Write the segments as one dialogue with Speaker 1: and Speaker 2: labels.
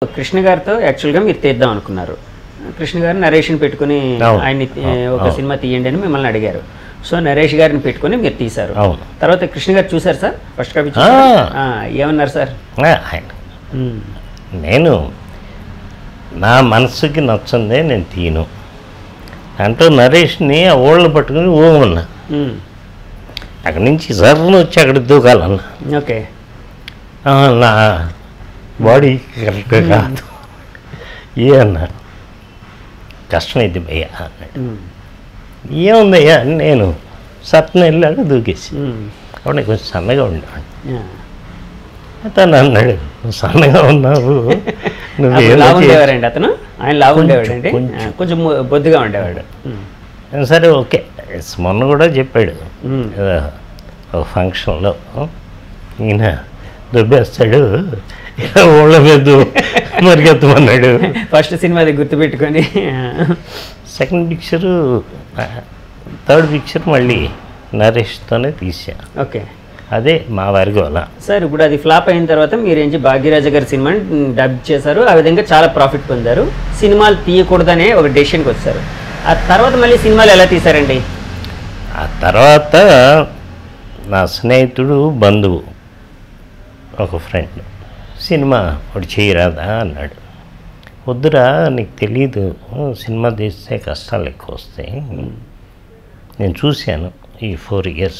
Speaker 1: కృష్ణ గారితో యాక్చువల్గా మీరు తీద్దాం అనుకున్నారు కృష్ణ గారు నరేషన్ పెట్టుకుని
Speaker 2: అవును,
Speaker 1: ఆయన్ని తీ-
Speaker 2: అవును,
Speaker 1: ఒక
Speaker 2: అవును.
Speaker 1: సినిమా తీయండి అని మిమ్మల్ని అడిగారు సో నరేష్ గారిని పెట్టుకుని మీరు తీశారు
Speaker 2: అవును.
Speaker 1: తర్వాత కృష్ణ గారు చూసారు సార్ ఫస్ట్ కాపీ
Speaker 2: ఆ.
Speaker 1: ఏమన్నారు సార్
Speaker 2: ఆ, ఆయన
Speaker 1: ఉమ్,
Speaker 2: నేను నా మనసుకి నచ్చిందే నేను తీను అంటూ నరేష్ని ఆ ఓళ్ళు పట్టుకుని ఊమన్నా
Speaker 1: ఉమ్,
Speaker 2: అక్కడి నుంచి సర్ను వచ్చి అక్కడ దూకాలన్నా
Speaker 1: ఓకే
Speaker 2: ఆ, నా బాడీ కరెక్ట్ కాదు ఏ అన్నా కష్టమైంది భయ్యా అన్నాడు
Speaker 1: ఉమ్,
Speaker 2: ఏముందయ్యా అని నేను సత్న వెళ్ళాక దూకేసి
Speaker 1: ఉమ్,
Speaker 2: అప్పుడు నేను కొంచెం సన్నగా ఉండేవాడిని
Speaker 1: యా.
Speaker 2: అతను అన్నాడు "నువ్వు సన్నగా ఉన్నావు నువ్వు
Speaker 1: అప్పుడు
Speaker 2: ఏదో
Speaker 1: లావు
Speaker 2: చేసి-"
Speaker 1: ఉండేవారండి అతను ఆయన లావు ఉండేవాడండి
Speaker 2: కొంచెం.
Speaker 1: ఆ, కొంచెం మొ- బొద్దుగా ఉండేవాడు ఉమ్,
Speaker 2: సరే ఓకే మొన్న కూడా చెప్పాడు
Speaker 1: ఉమ్,
Speaker 2: ఏదో ఒక ఫంక్షన్లో ఈయన దుబ్బేస్తాడు ఇలా ఊళ్ళ మీద మరిగెత్తమన్నాడు
Speaker 1: ఫస్ట్ సినిమాది గుర్తుపెట్టుకొని
Speaker 2: సెకండ్ పిక్చరు థర్డ్ పిక్చర్ మళ్ళీ నరేష్తోనే తీసా
Speaker 1: ఓకే
Speaker 2: అదే మా వారికి వల్ల
Speaker 1: సార్ ఇప్పుడు అది ఫ్లాప్ అయిన తర్వాత మీరు ఏంచి భాగ్యరాజ గారి సినిమాని డబ్ చేశారు ఆ విధంగా చాలా ప్రాఫిట్ పొందారు సినిమాలు తీయకూడదనే ఒక డెసిషన్కి వచ్చారు ఆ తర్వాత మళ్ళీ సినిమాలు ఎలా తీశారండి
Speaker 2: ఆ తర్వాత నా స్నేహితుడు బంధువు ఒక ఫ్రెండ్ సినిమా ఒకటి చేయరాదా అన్నాడు వద్దురా నీకు తెలీదు సినిమా తీస్తే కష్టాలు ఎక్కువ వస్తాయి నేను చూశాను ఈ ఫోర్ ఇయర్స్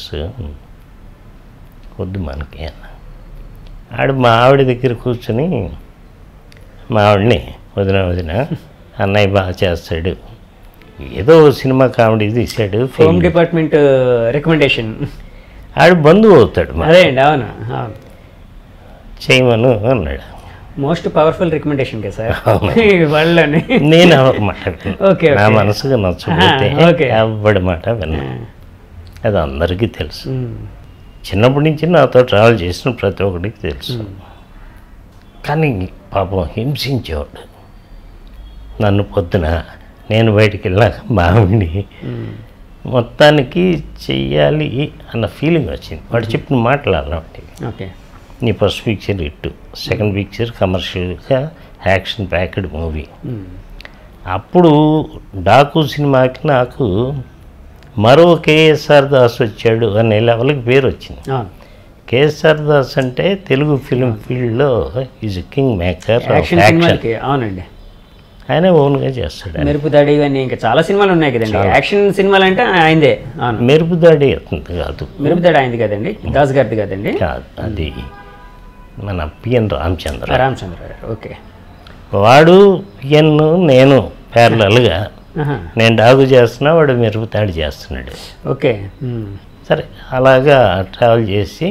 Speaker 2: వద్దు మనకి అన్న ఆడు మా ఆవిడ దగ్గర కూర్చొని మా ఆవిడని వదిన వదిన అన్నయ్య బాగా చేస్తాడు ఏదో సినిమా కామెడీ తీశాడు
Speaker 1: హోమ్
Speaker 2: ఫెయిల్
Speaker 1: డిపార్ట్మెంట్ రికమెండేషన్
Speaker 2: ఆడు బంధువు అవుతాడు మా
Speaker 1: అదే అండి అవును అవును
Speaker 2: చేయమను అన్నాడు
Speaker 1: మోస్ట్ పవర్ఫుల్ రికమెండేషన్ కదా సార్
Speaker 2: అవును.
Speaker 1: వాళ్ళని
Speaker 2: నేను ఎవరి మాట వినను.
Speaker 1: ఓకే,
Speaker 2: నా
Speaker 1: ఓకే.
Speaker 2: మనసుకు నచ్చకపోతే
Speaker 1: ఆ, ఓకే.
Speaker 2: ఎవరి మాట విన్నా అది అందరికీ తెలుసు
Speaker 1: ఉమ్,
Speaker 2: చిన్నప్పటి నుంచి నాతో ట్రావెల్ చేసిన ప్రతి ఒక్కడికి తెలుసు కానీ పాపం హింసించేవాడు నన్ను పొద్దున నేను బయటికి వెళ్ళాక మావిడిని
Speaker 1: ఉమ్,
Speaker 2: మొత్తానికి చెయ్యాలి అన్న ఫీలింగ్ వచ్చింది వాడు చెప్పిన మాటలు అలాంటివి
Speaker 1: ఓకే
Speaker 2: నీ ఫస్ట్ పిక్చర్ ఇట్టు సెకండ్ పిక్చర్ కమర్షియల్గా యాక్షన్ ప్యాక్డ్ మూవీ
Speaker 1: ఉమ్,
Speaker 2: అప్పుడు డాకు సినిమాకి నాకు మరో కేఎస్ఆర్ దాస్ వచ్చాడు అనే లెవెల్కి పేరు వచ్చింది
Speaker 1: అవును
Speaker 2: కేఎస్ఆర్ దాస్ అంటే తెలుగు ఫిలిం ఫీల్డ్లో is king maker
Speaker 1: action
Speaker 2: action
Speaker 1: సినిమాలకి అవునండి
Speaker 2: ఆయన ఓన్గా చేస్తాడు ఆయన.
Speaker 1: మెరుపు దాడి ఇవన్నీ ఇంకా చాలా సినిమాలు ఉన్నాయి కదండి
Speaker 2: చాలా.
Speaker 1: యాక్షన్ సినిమాలు అంటే ఆయనదే అవును
Speaker 2: మెరుపు దాడి అతనిది కాదు
Speaker 1: మెరుపు దాడి ఆయనది కదండి దాస్ గారిది కదండి
Speaker 2: కాదు అది మన పిఎన్ రామచంద్ర
Speaker 1: రామచంద్ర గారు ఓకే
Speaker 2: వాడు పిఎన్ నేను ప్యారలల్గా
Speaker 1: ఆహా,
Speaker 2: నేను డాగు చేస్తున్నా వాడు మెరుపు దాడి చేస్తున్నాడు
Speaker 1: ఓకే ఉమ్,
Speaker 2: సరే అలాగా ట్రావెల్ చేసి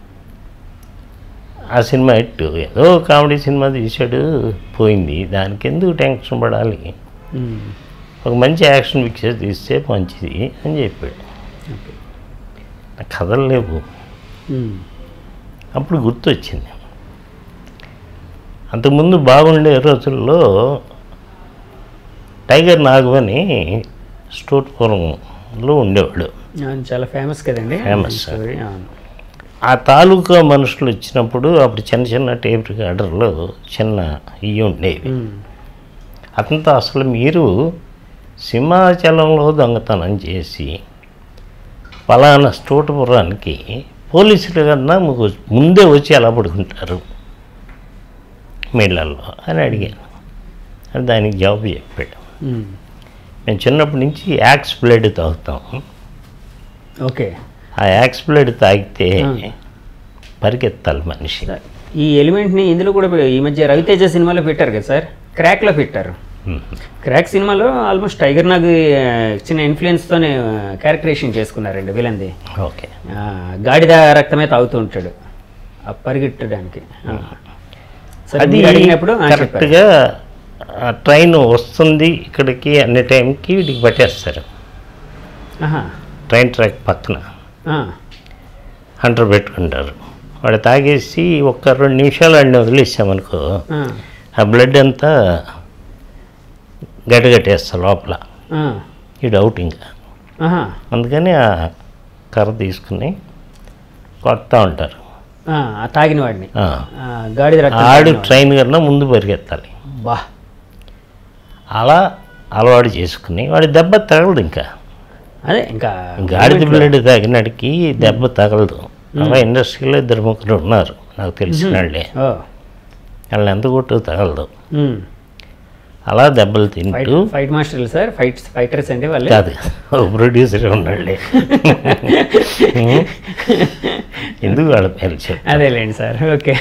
Speaker 2: ఆ సినిమా ఇట్టు ఏదో కామెడీ సినిమా తీశాడు పోయింది దానికి ఎందుకు టెన్షన్ పడాలి
Speaker 1: ఉమ్,
Speaker 2: ఒక మంచి యాక్షన్ పిక్చర్ తీస్తే మంచిది అని చెప్పాడు
Speaker 1: ఓకే
Speaker 2: నా కథలు లేవు
Speaker 1: ఉమ్,
Speaker 2: అప్పుడు గుర్తొచ్చింది అంతకుముందు బాగుండే రోజుల్లో టైగర్ నాగు అని స్టోట్పురంలో ఉండేవాడు
Speaker 1: అవును, చాలా ఫేమస్ కదండి
Speaker 2: Famous.
Speaker 1: ఈ స్టోరీ, అవును
Speaker 2: ఆ తాలూకా మనుషులు వచ్చినప్పుడు అప్పుడు చిన్న చిన్న టేప్ రికార్డర్లో చిన్న ఇవి ఉండేవి
Speaker 1: ఉమ్,
Speaker 2: అతనితో అసలు మీరు సింహాచలంలో దొంగతనం చేసి పలానా స్టోటపురానికి పోలీసులు కన్నా మీకు ముందే వచ్చి ఎలా పడుకుంటారు మీళ్ళల్లో అని అడిగాను అని దానికి జవాబు చెప్పాడు
Speaker 1: ఉమ్,
Speaker 2: మేము చిన్నప్పటి నుంచి యాక్స్ బ్లేడ్ తాగుతాం
Speaker 1: ఓకే
Speaker 2: ఆ యాక్స్ బ్లేడ్ తాగితే
Speaker 1: ఆ.
Speaker 2: పరిగెత్తాలి మనిషి
Speaker 1: సార్, ఈ ఎలిమెంట్ని ఇందులో కూడా ఈ మధ్య రవితేజ సినిమాలో పెట్టారు కదా సార్ క్రాక్లో పెట్టారు
Speaker 2: మ్మ్.
Speaker 1: క్రాక్ సినిమాలో ఆల్మోస్ట్ టైగర్ నాగ్ ఆ, చిన్న ఇన్ఫ్లుయెన్స్తోనే క్యారెక్టరేషన్ చేసుకున్నారండి విలంది
Speaker 2: ఓకే
Speaker 1: ఆ, గాడిద రక్తమే తాగుతూ ఉంటాడు ఆ పరిగెట్టడానికి ఆ. సరే,
Speaker 2: అది
Speaker 1: మీరు అడిగినప్పుడు ఆ, చెప్పారు
Speaker 2: కరెక్ట్గా ఆ ట్రైన్ వస్తుంది ఇక్కడికి అన్ని టైంకి వీటికి పట్టేస్తారు
Speaker 1: ఆహా.
Speaker 2: ట్రైన్ ట్రాక్ పక్కన
Speaker 1: ఆ,
Speaker 2: హంటర్ పెట్టుకుంటారు వాడు తాగేసి ఒక్క రెండు నిమిషాలు అన్ని వదిలేసామనుకో
Speaker 1: ఆ,
Speaker 2: ఆ బ్లడ్ అంతా గడ్డగట్టేస్తారు లోపల
Speaker 1: ఆ,
Speaker 2: ఈ డౌట్ ఇంకా
Speaker 1: ఆహా.
Speaker 2: అందుకని ఆ కర్ర తీసుకుని కొడతా ఉంటారు
Speaker 1: ఆ, ఆ తాగిన వాడిని
Speaker 2: ఆ.
Speaker 1: ఆ, గాడిద రక్తం
Speaker 2: ఆడు
Speaker 1: తాగిన వాడిని.
Speaker 2: ట్రైన్ కన్నా ముందు పరిగెత్తాలి
Speaker 1: బా
Speaker 2: అలా అలవాటు చేసుకుని వాడి దెబ్బ తగలదు ఇంకా
Speaker 1: అదే ఇంకా
Speaker 2: గాడిద బ్లడ్ తాగినాడికి దెబ్బ తగలదు అలా ఇండస్ట్రీలో ఇద్దరు ముగ్గురు ఉన్నారు నాకు తెలిసిన వాళ్ళే
Speaker 1: ఓ
Speaker 2: వాళ్ళని ఎంత కొట్టు తగలదు
Speaker 1: ఉమ్.
Speaker 2: అలా దెబ్బలు
Speaker 1: ఫైట్
Speaker 2: తింటూ
Speaker 1: ఫైట్ మాస్టర్లు సార్ ఫైట్ ఫైటర్స్ అంటే వాళ్ళు
Speaker 2: కాదు ప్రొడ్యూసర్ ఉన్నాళ్ళే ఎందుకు వాళ్ళ పేరు చెప్పు
Speaker 1: అదేలేండి సార్ ఓకే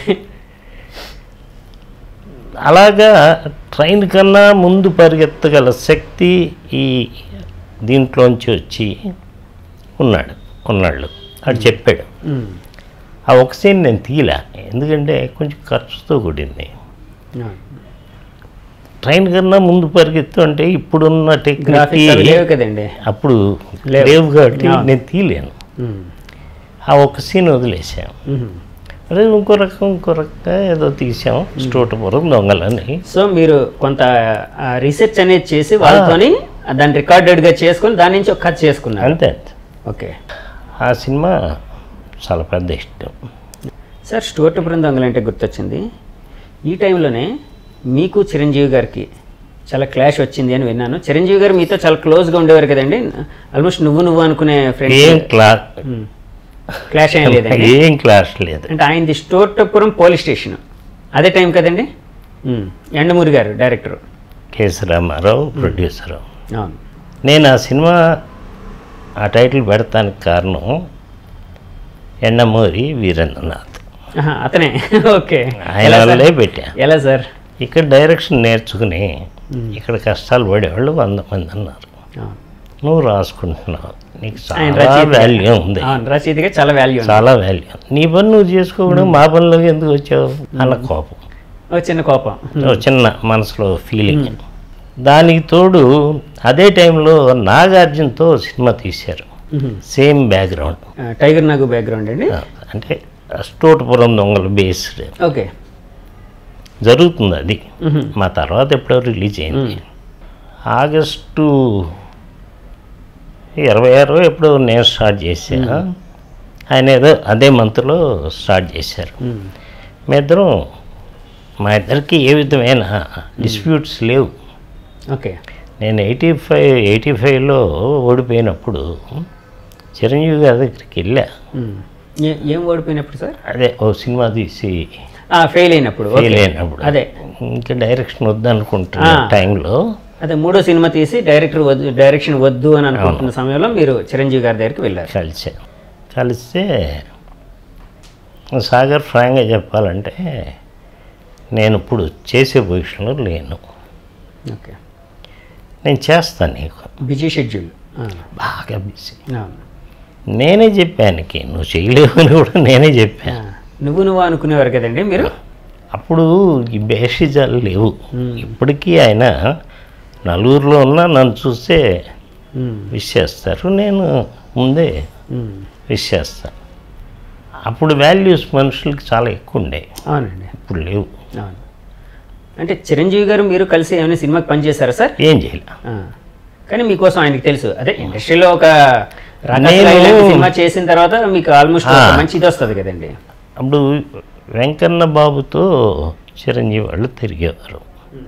Speaker 2: అలాగా ట్రైన్ కన్నా ముందు పరిగెత్తగల శక్తి ఈ దీంట్లోంచి వచ్చి ఉన్నాడు ఉన్నాళ్ళు వాడు చెప్పాడు
Speaker 1: ఉమ్.
Speaker 2: ఆ ఒక సీన్ నేను తీయలే ఎందుకంటే కొంచెం ఖర్చుతో కూడింది
Speaker 1: ఆ.
Speaker 2: ట్రైన్ కన్నా ముందు పరిగెత్తు అంటే ఇప్పుడున్న
Speaker 1: గ్రాఫిక్స్ అవి
Speaker 2: టెక్నిక్
Speaker 1: లేవు కదండి
Speaker 2: అప్పుడు
Speaker 1: లేవు.
Speaker 2: లేవు కాబట్టి
Speaker 1: అవును.
Speaker 2: నేను తీయలేను
Speaker 1: ఉమ్.
Speaker 2: ఆ ఒక సీన్ వదిలేసాం
Speaker 1: ఉమ్.
Speaker 2: అదే ఇంకో రకం ఇంకో రకంగా ఏదో తీసాం స్టోటపురం దొంగలని
Speaker 1: సో మీరు కొంత రీసెర్చ్ అనేది చేసి వాళ్ళతోని దాన్ని రికార్డెడ్ గా చేసుకొని దాని నుంచి ఒక కథ చేసుకున్నారు
Speaker 2: అంతే అంతే
Speaker 1: ఓకే
Speaker 2: ఆ సినిమా చాలా పెద్ద ఇష్టం
Speaker 1: సార్ స్టోర్టు బృందంగులు అంటే గుర్తొచ్చింది ఈ టైంలోనే మీకు చిరంజీవి గారికి చాలా క్లాష్ వచ్చింది అని విన్నాను చిరంజీవి గారు మీతో చాలా క్లోజ్గా ఉండేవారు కదండి ఆల్మోస్ట్ నువ్వు నువ్వు అనుకునే
Speaker 2: ఏం
Speaker 1: ఫ్రెండ్
Speaker 2: క్లాస్
Speaker 1: క్లాష్ ఏం లేదండి
Speaker 2: ఏం క్లాస్ లేదు
Speaker 1: అంటే ఆయనది స్టోర్టపురం పోలీస్ స్టేషన్ అదే టైం కదండి ఉమ్. ఎండమూరి గారు డైరెక్టర్
Speaker 2: కేసు రామారావు ప్రొడ్యూసర్
Speaker 1: అవును
Speaker 2: నేను ఆ సినిమా ఆ టైటిల్ పెడతానికి కారణం ఎండమూరి వీరేంద్రనాథ్
Speaker 1: ఆహా, అతనే ఓకే
Speaker 2: ఆయన
Speaker 1: ఎలా సార్?
Speaker 2: వల్లే పెట్టా
Speaker 1: ఎలా సార్
Speaker 2: ఇక్కడ డైరెక్షన్ నేర్చుకుని ఇక్కడ కష్టాలు పడేవాళ్ళు వంద మంది అన్నారు
Speaker 1: అవును.
Speaker 2: నువ్వు రాసుకుంటున్నావు నీకు
Speaker 1: ఆయన
Speaker 2: చాలా
Speaker 1: రచయితగా-
Speaker 2: వాల్యూ ఉంది
Speaker 1: అవును రచయితగా చాలా వాల్యూ ఉంది
Speaker 2: చాలా వాల్యూ నీ పని నువ్వు చేసుకోవడం మా పనిలోకి ఎందుకు వచ్చావు అన్న కోపం
Speaker 1: ఒక చిన్న కోపం
Speaker 2: ఓ చిన్న మనసులో ఫీలింగ్ దానికి తోడు అదే టైంలో నాగార్జునతో సినిమా తీశారు
Speaker 1: ఉహు.
Speaker 2: సేమ్ బ్యాక్గ్రౌండ్
Speaker 1: ఆ, టైగర్ నాగు బ్యాక్గ్రౌండ్ అండి
Speaker 2: అంటే స్టోటపురం దొంగలు బేస్డ్
Speaker 1: ఓకే
Speaker 2: జరుగుతుంది అది
Speaker 1: ఉహు.
Speaker 2: మా తర్వాత ఎప్పుడో రిలీజ్ అయింది ఆగస్టు ఇరవై ఆరు ఎప్పుడో నేను స్టార్ట్ చేశా ఆయన ఏదో అదే మంత్లో స్టార్ట్ చేశారు
Speaker 1: ఉమ్.
Speaker 2: మీ ఇద్దరం మా ఇద్దరికి ఏ విధమైన డిస్ప్యూట్స్ లేవు
Speaker 1: ఓకే
Speaker 2: నేను ఎయిటీ ఫైవ్ ఎయిటీ ఫైవ్లో ఓడిపోయినప్పుడు చిరంజీవి గారి దగ్గరికి వెళ్ళా
Speaker 1: ఉమ్. ఏ- ఏం ఓడిపోయినప్పుడు సార్
Speaker 2: అదే ఓ సినిమా తీసి
Speaker 1: ఫెయిల్ అయినప్పుడు
Speaker 2: ఫెయిల్
Speaker 1: ఓకే.
Speaker 2: అయినప్పుడు
Speaker 1: అదే
Speaker 2: ఇంకా డైరెక్షన్ వద్దనుకుంటున్న
Speaker 1: ఆ.
Speaker 2: టైంలో
Speaker 1: అదే మూడో సినిమా తీసి డైరెక్టర్ వద్దు డైరెక్షన్ వద్దు అని అనుకుంటున్న సమయంలో మీరు చిరంజీవి గారి దగ్గరికి వెళ్ళారు
Speaker 2: కలిసా కలిస్తే సాగర్ ఫ్రాంక్గా చెప్పాలంటే నేను ఇప్పుడు చేసే పొజిషన్లో లేను
Speaker 1: ఓకే
Speaker 2: నేను చేస్తాను నీకు
Speaker 1: బిజీ షెడ్యూల్
Speaker 2: బాగా బిజీ నేనే చెప్పానికి నువ్వు చేయలేవు అని కూడా నేనే చెప్పాను
Speaker 1: నువ్వు నువ్వు అనుకునేవారు కదండి మీరు
Speaker 2: అప్పుడు ఈ బేషిజాలు లేవు
Speaker 1: మ్మ్.
Speaker 2: ఇప్పటికీ ఆయన నలుగురిలో ఉన్నా నన్ను చూస్తే
Speaker 1: ఉమ్.
Speaker 2: విష్ చేస్తారు నేను ముందే
Speaker 1: ఉమ్.
Speaker 2: విష్ చేస్తాను అప్పుడు వాల్యూస్ మనుషులకి చాలా ఎక్కువ ఉండే
Speaker 1: అవునండి
Speaker 2: ఇప్పుడు లేవు
Speaker 1: అవును అంటే చిరంజీవి గారు మీరు కలిసి ఏమైనా సినిమాకి పనిచేశారా సార్
Speaker 2: ఏం చేయలే
Speaker 1: ఆ. కానీ మీకోసం ఆయనకి తెలుసు అదే ఇండస్ట్రీలో ఒక రాకాసుల
Speaker 2: నేను-
Speaker 1: ఇలాంటి సినిమా చేసిన తర్వాత మీకు ఆల్మోస్ట్
Speaker 2: ఆ.
Speaker 1: మంచి ఇది వస్తుంది కదండి
Speaker 2: అప్పుడు వెంకన్న బాబుతో చిరంజీవి వాళ్ళు తిరిగేవారు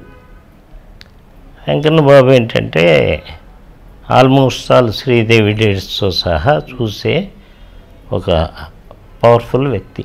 Speaker 2: వెంకన్న బాబు ఏంటంటే ఆల్మోస్ట్ ఆల్ శ్రీదేవి డేట్స్తో సహా చూసే ఒక పవర్ఫుల్ వ్యక్తి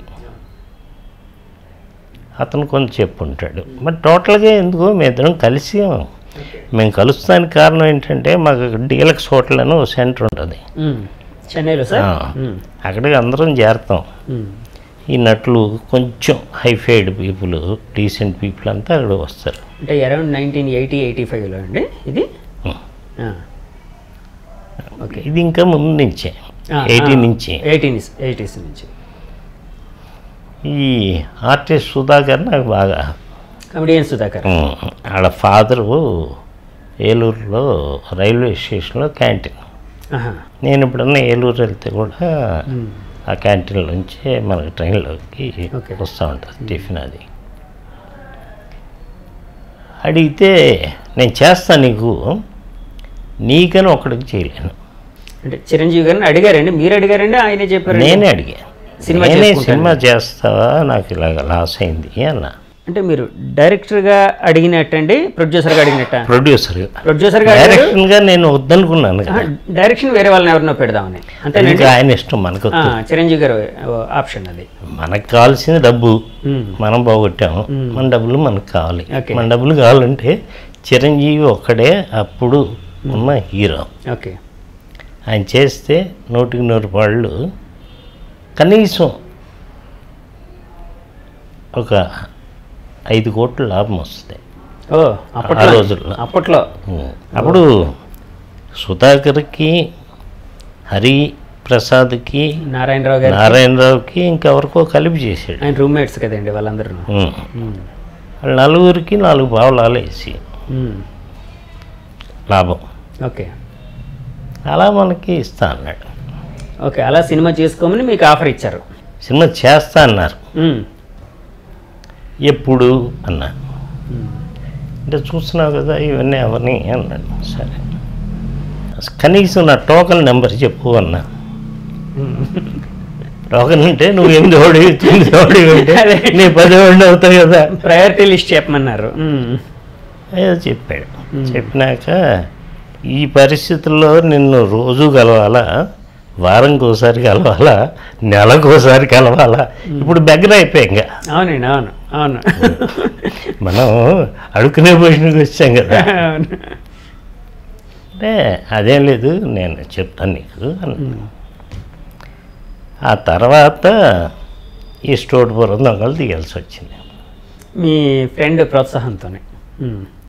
Speaker 2: అతను కొంచెం చెప్పుంటాడు మరి టోటల్గా ఎందుకో మేము ఇద్దరం కలిసి మేము కలుస్తానికి కారణం ఏంటంటే మాకు డీలక్స్ హోటల్ అని ఒక సెంటర్ ఉంటుంది
Speaker 1: ఉమ్. చెన్నైలో సార్
Speaker 2: ఆ.
Speaker 1: ఉమ్.
Speaker 2: అక్కడికి అందరం చేరతాం
Speaker 1: ఉమ్.
Speaker 2: ఈ నటులు కొంచెం హైఫైడ్ పీపుల్ డీసెంట్ పీపుల్ అంతా అక్కడ వస్తారు
Speaker 1: అంటే అరౌండ్ నైన్టీన్ ఎయిటీ ఎయిటీ ఫైవ్లో అండి ఇది
Speaker 2: ఉమ్.
Speaker 1: ఆ. ఓకే
Speaker 2: ఇది ఇంకా ముందు నుంచే ఎయిటీ నుంచి
Speaker 1: ఎయిటీన్ ఎయిటీస్ నుంచి
Speaker 2: ఈ ఆర్టిస్ట్ సుధాకర్ నాకు బాగా
Speaker 1: కమెడియన్ సుధాకర్
Speaker 2: ఉమ్, వాళ్ళ ఫాదరు ఏలూరులో రైల్వే స్టేషన్లో క్యాంటీన్
Speaker 1: ఆహా.
Speaker 2: నేను ఎప్పుడన్నా ఏలూరు వెళ్తే కూడా
Speaker 1: ఉమ్.
Speaker 2: ఆ క్యాంటీన్ నుంచి మనకి ట్రైన్లోకి
Speaker 1: ఓకే.
Speaker 2: వస్తూ ఉంటుంది టిఫిన్ అది అడిగితే నేను చేస్తాను నీకు నీకని ఒకడికి చేయలేను
Speaker 1: అంటే చిరంజీవి గారిని అడిగారండి మీరు అడిగారండి ఆయనే చెప్పారు
Speaker 2: నేనే అడిగా
Speaker 1: సినిమా
Speaker 2: నేనే
Speaker 1: చేసుకుంటాను
Speaker 2: సినిమా చేస్తావా నాకు ఇలాగ లాస్ అయింది అన్న
Speaker 1: అంటే మీరు డైరెక్టర్గా అడిగినట్టండి ప్రొడ్యూసర్గా అడిగినట్ట
Speaker 2: ప్రొడ్యూసర్గా
Speaker 1: ప్రొడ్యూసర్గా అడిగారు
Speaker 2: డైరెక్షన్గా నేను వద్దనుకున్నాను
Speaker 1: ఆహా,
Speaker 2: కదా
Speaker 1: డైరెక్షన్ వేరే వాళ్ళని ఎవరినో పెడదామని అంతేనండి
Speaker 2: ఇంకా ఆయన ఇష్టం మనకు
Speaker 1: ఆ, చిరంజీవి గారు ఓ, ఆప్షన్ అది
Speaker 2: మనకు కావాల్సింది డబ్బు
Speaker 1: ఉమ్,
Speaker 2: మనం పోగొట్టాము మన డబ్బులు మనకు కావాలి
Speaker 1: ఓకే.
Speaker 2: మన డబ్బులు కావాలంటే చిరంజీవి ఒక్కడే అప్పుడు ఉన్న హీరో
Speaker 1: ఓకే
Speaker 2: ఆయన చేస్తే నూటికి నూరు పాళ్ళు కనీసం ఒక ఐదు కోట్ల లాభం వస్తుంది
Speaker 1: ఓ
Speaker 2: ఆ
Speaker 1: అప్పట్లో
Speaker 2: రోజుల్లో
Speaker 1: అప్పట్లో
Speaker 2: ఉం. అప్పుడు సుధాకర్కి హరి ప్రసాద్కి
Speaker 1: నారాయణరావు గారు
Speaker 2: నారాయణరావుకి ఇంకెవరికో కలిపి చేశాడు
Speaker 1: ఆయన రూమ్మేట్స్ కదండి వాళ్ళందరూ
Speaker 2: ఉం. వాళ్ళ నలుగురికి నాలుగు పావులాలు వేసి లాభం
Speaker 1: ఓకే
Speaker 2: అలా మనకి ఇస్తా అన్నాడు
Speaker 1: ఓకే అలా సినిమా చేసుకోమని మీకు ఆఫర్ ఇచ్చారు
Speaker 2: సినిమా చేస్తా అన్నారు
Speaker 1: ఉమ్,
Speaker 2: ఎప్పుడు అన్నా
Speaker 1: ఉమ్,
Speaker 2: అంటే చూస్తున్నావు కదా ఇవన్నీ అవన్నీ అన్నాడు సరే కనీసం నా టోకన్ నెంబర్ చెప్పు అన్నా
Speaker 1: ఉమ్.
Speaker 2: టోకన్ అంటే నువ్వు ఎనిమిది ఓడి తొమ్మిది ఓడి అంటే
Speaker 1: అదే.
Speaker 2: నీ పది ఓడి అవుతావు కదా
Speaker 1: ప్రయారిటీ లిస్ట్ చెప్పమన్నారు ఉమ్,
Speaker 2: ఏదో చెప్పాడు చెప్పినాక ఈ పరిస్థితుల్లో నిన్ను రోజు కలవాలా వారంకి ఒకసారి కలవాలా నెలకు ఒకసారి కలవాలా ఇప్పుడు దగ్గర అయిపోయాం ఇంకా
Speaker 1: అవునండి అవును అవును
Speaker 2: మనం అడుక్కునే పొజిషన్కి వచ్చాం కదా
Speaker 1: అవును
Speaker 2: అంటే అదేం లేదు నేను చెప్తాను నీకు అన్న. ఆ తర్వాత ఈ స్టోర్ పురం దొంగలు తీయాల్సి వచ్చింది
Speaker 1: మీ ఫ్రెండ్ ప్రోత్సాహంతోనే ఉమ్,